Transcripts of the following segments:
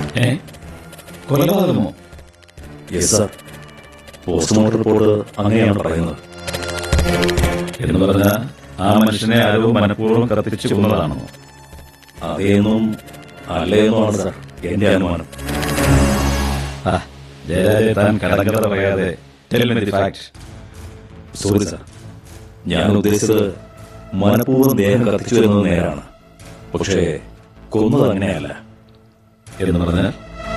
ഏ കൊലപാതകമോ yes sir postmortem report അങ്ങനെയാണ് പറയുന്നത് എന്ന് പറഞ്ഞാൽ ആ മനുഷ്യനെ ആരോ മനഃപൂർവ്വം കത്തിച്ചു കൊന്നതാണോ അതേന്നും അല്ലേന്നുമാണ് സാർ എന്റെ അനുമാനം ആ ജയരാജെ താൻ കടങ്കഥ പറയാതെ tell me the fact. Sorry sir ഞാൻ ഉദ്ദേശിച്ചത് മനഃപൂർവ്വം ദേഹം കത്തിച്ചു വരുന്നത് നേരാണ് പക്ഷേ കൊന്നത് അങ്ങനെയല്ല എന്ന് പറഞ്ഞാൽ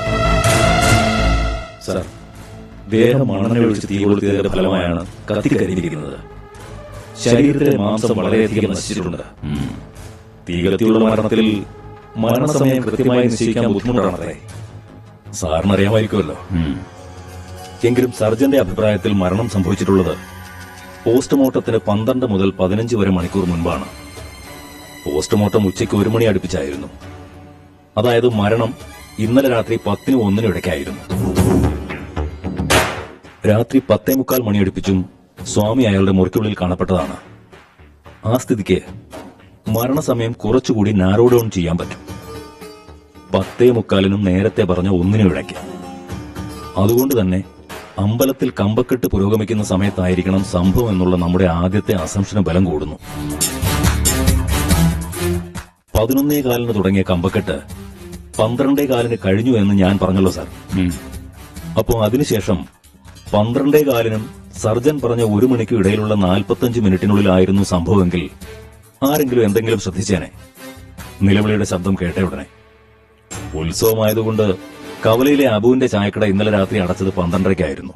സാർ ദേഹം മണ്ണെണ്ണ ഒഴിച്ച് തീ കൊളുത്തിയതിന്റെ ഫലമായാണ് കത്തിക്കരിയിരിക്കുന്നത് ശരീരത്തിലെ മാംസം വളരെയധികം നശിച്ചിട്ടുണ്ട് ഉം, തീ കത്തിയുള്ള മരണത്തിൽ മരണസമയം കൃത്യമായി നിശ്ചയിക്കാൻ ബുദ്ധിമുട്ടാണത്രേ സാറിന് അറിയാമായിരിക്കുമല്ലോ ഉം. എങ്കിലും സർജന്റെ അഭിപ്രായത്തിൽ മരണം സംഭവിച്ചിട്ടുള്ളത് പോസ്റ്റ്മോർട്ടത്തിന് പന്ത്രണ്ട് മുതൽ പതിനഞ്ച് വരെ മണിക്കൂർ മുൻപാണ് പോസ്റ്റ്മോർട്ടം ഉച്ചയ്ക്ക് ഒരു മണി അടുപ്പിച്ചായിരുന്നു അതായത് മരണം ഇന്നലെ രാത്രി പത്തിനും ഒന്നിനും ഇടയ്ക്കായിരുന്നു രാത്രി പത്തേ മുക്കാൽ മണി അടുപ്പിച്ചും സ്വാമി അയാളുടെ മുറിക്കുള്ളിൽ കാണപ്പെട്ടതാണ് ആ സ്ഥിതിക്ക് മരണസമയം കുറച്ചുകൂടി നാരോ ഡൗൺ ചെയ്യാൻ പറ്റും പത്തേ മുക്കാലിനും നേരത്തെ പറഞ്ഞ ഒന്നിനും ഇടയ്ക്ക് അതുകൊണ്ട് തന്നെ അമ്പലത്തിൽ കമ്പക്കെട്ട് പുരോഗമിക്കുന്ന സമയത്തായിരിക്കണം സംഭവം എന്നുള്ള നമ്മുടെ ആദ്യത്തെ അസംഷന് ബലം കൂടുന്നു പതിനൊന്നേ കാലിന് തുടങ്ങിയ കമ്പക്കെട്ട് പന്ത്രണ്ടേ കാലിന് കഴിഞ്ഞു എന്ന് ഞാൻ പറഞ്ഞല്ലോ സാർ ഉം. അപ്പോൾ അതിനുശേഷം പന്ത്രണ്ടേ കാലിനും സർജൻ പറഞ്ഞ ഒരു മണിക്കും ഇടയിലുള്ള നാൽപ്പത്തഞ്ച് മിനിറ്റിനുള്ളിലായിരുന്നു സംഭവമെങ്കിൽ ആരെങ്കിലും എന്തെങ്കിലും ശ്രദ്ധിച്ചേനെ നിലവിളിയുടെ ശബ്ദം കേട്ട ഉടനെ ഉത്സവമായതുകൊണ്ട് കവലയിലെ അബുവിന്റെ ചായക്കട ഇന്നലെ രാത്രി അടച്ചത് പന്ത്രണ്ടരയ്ക്കായിരുന്നു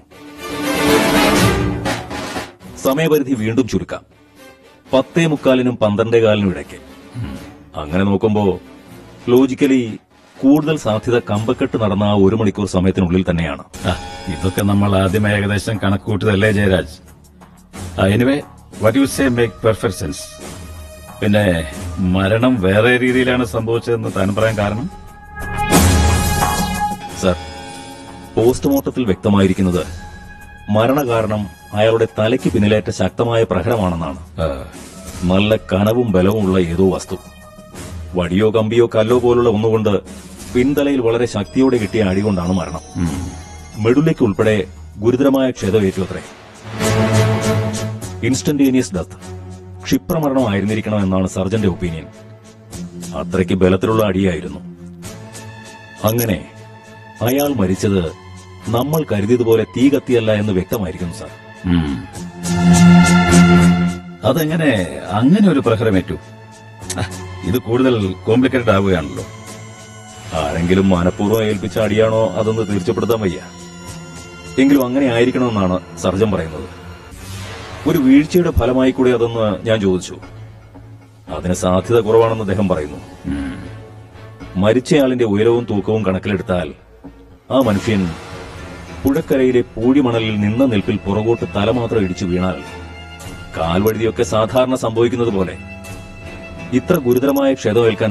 സമയപരിധി വീണ്ടും ചുരുക്കാം പത്തേ മുക്കാലിനും പന്ത്രണ്ടേ കാലിനും ഇടയ്ക്ക് അങ്ങനെ നോക്കുമ്പോ ലോജിക്കലി കൂടുതൽ സാധ്യത കമ്പക്കെട്ട് നടന്ന ആ ഒരു മണിക്കൂർ സമയത്തിനുള്ളിൽ തന്നെയാണ് ആ, ഇതൊക്കെ നമ്മൾ ആദ്യം ഏകദേശം കണക്കൂട്ടതല്ലേ Jayaraj anyway what you say make perfect sense പിന്നെ മരണം വേറെ രീതിയിലാണ് സംഭവിച്ചതെന്ന് താൻ പറയാൻ കാരണം സർ പോസ്റ്റ്മോർട്ടത്തിൽ വ്യക്തമായിരിക്കുന്നത് മരണകാരണം അയാളുടെ തലയ്ക്ക് പിന്നിലേറ്റ ശക്തമായ പ്രഹരമാണെന്നാണ് ആ, നല്ല കനവും ബലവും ഉള്ള ഏതോ വസ്തു വടിയോ കമ്പിയോ കല്ലോ പോലുള്ള ഒന്നുകൊണ്ട് പിൻതലയിൽ വളരെ ശക്തിയോടെ കിട്ടിയ അടികൊണ്ടാണ് മരണം ഉം. മെഡുലയ്ക്ക് ഉൾപ്പെടെ ഗുരുതരമായ ക്ഷതമേറ്റു അത്രേ ഇൻസ്റ്റന്റേനിയസ് ഡെത്ത് ക്ഷിപ്രമരണമായിരുന്നിരിക്കണം എന്നാണ് സർജന്റെ ഒപ്പീനിയൻ അത്രയ്ക്ക് ബലത്തിലുള്ള അടിയായിരുന്നു അങ്ങനെ അയാൾ മരിച്ചത് നമ്മൾ കരുതിയതുപോലെ തീ കത്തിയല്ല എന്ന് വ്യക്തമായിരിക്കുന്നു സാർ ഉം. അതെങ്ങനെ അങ്ങനെ ഒരു പ്രഹരമേറ്റു ആ, ഇത് കൂടുതൽ കോംപ്ലിക്കേറ്റഡ് ആവുകയാണല്ലോ ആരെങ്കിലും മനഃപൂർവ്വം ഏൽപ്പിച്ച അടിയാണോ അതൊന്ന് തീർച്ചപ്പെടുത്താൻ വയ്യ എങ്കിലും അങ്ങനെ ആയിരിക്കണമെന്നാണ് സർജൻ പറയുന്നത് ഒരു വീഴ്ചയുടെ ഫലമായി കൂടി അതെന്ന് ഞാൻ ചോദിച്ചു അതിന് സാധ്യത കുറവാണെന്ന് അദ്ദേഹം പറയുന്നു ഉം. മരിച്ചയാളിന്റെ ഉയരവും തൂക്കവും കണക്കിലെടുത്താൽ ആ മനുഷ്യൻ പുഴക്കരയിലെ പൂഴിമണലിൽ നിന്ന നിൽപ്പിൽ പുറകോട്ട് തല മാത്രം ഇടിച്ചു വീണാൽ കാൽവഴുതിയൊക്കെ സാധാരണ സംഭവിക്കുന്നത് പോലെ ഇത്ര ഗുരുതരമായ ക്ഷതമേൽക്കാൻ